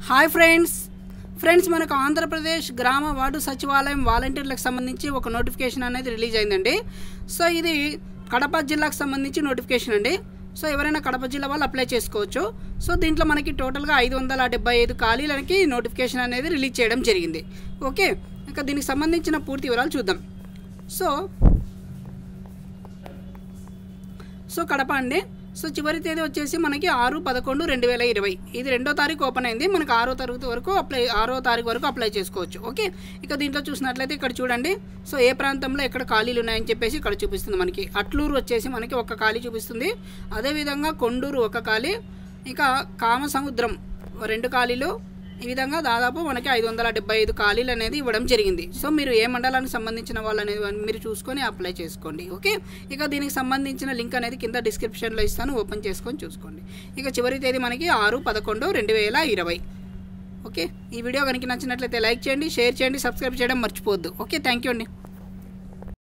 hi friends friends మనకు ఆంధ్రప్రదేశ్ గ్రామ ward సచివాలయం వాలంటీర్లకు సంబంధించి ఒక నోటిఫికేషన్ అనేది రిలీజ్ అయిందండి సో ఇది కడప జిల్లాకు సంబంధించి నోటిఫికేషన్ అండి సో ఎవరైనా కడప జిల్లా వాళ్ళు అప్లై చేసుకోవచ్చు సో దీంట్లో మనకి టోటల్గా ఐదు వందల డెబ్బై ఐదు ఖాళీలకి నోటిఫికేషన్ అనేది రిలీజ్ చేయడం జరిగింది ఓకే ఇంకా దీనికి సంబంధించిన పూర్తి వివరాలు చూద్దాం సో సో కడప అండి సో చివరి తేదీ వచ్చేసి మనకి ఆరు పదకొండు రెండు వేల ఇరవై ఇది రెండో తారీఖు ఓపెన్ అయింది మనకి ఆరో తరగతి వరకు అప్లై ఆరో తారీఖు వరకు అప్లై చేసుకోవచ్చు ఓకే ఇక దీంట్లో చూసినట్లయితే ఇక్కడ చూడండి సో ఏ ప్రాంతంలో ఎక్కడ ఖాళీలు ఉన్నాయని చెప్పేసి ఇక్కడ చూపిస్తుంది మనకి అట్లూరు వచ్చేసి మనకి ఒక ఖాళీ చూపిస్తుంది అదేవిధంగా కొండూరు ఒక ఖాళీ ఇక కామసముద్రం రెండు ఖాళీలు ఈ విధంగా దాదాపు మనకి ఐదు వందల డెబ్బై ఐదు ఖాళీలు అనేది ఇవ్వడం జరిగింది సో మీరు ఏ మండలానికి సంబంధించిన వాళ్ళు అనేది మీరు చూసుకొని అప్లై చేసుకోండి ఓకే ఇక దీనికి సంబంధించిన లింక్ అనేది కింద డిస్క్రిప్షన్లో ఇస్తాను ఓపెన్ చేసుకొని చూసుకోండి ఇక చివరి తేదీ మనకి ఆరు పదకొండు రెండు వేల ఇరవై ఓకే ఈ వీడియో కనుక నచ్చినట్లయితే లైక్ చేయండి షేర్ చేయండి సబ్స్క్రైబ్ చేయడం మర్చిపోవద్దు ఓకే థ్యాంక్ యూ అండి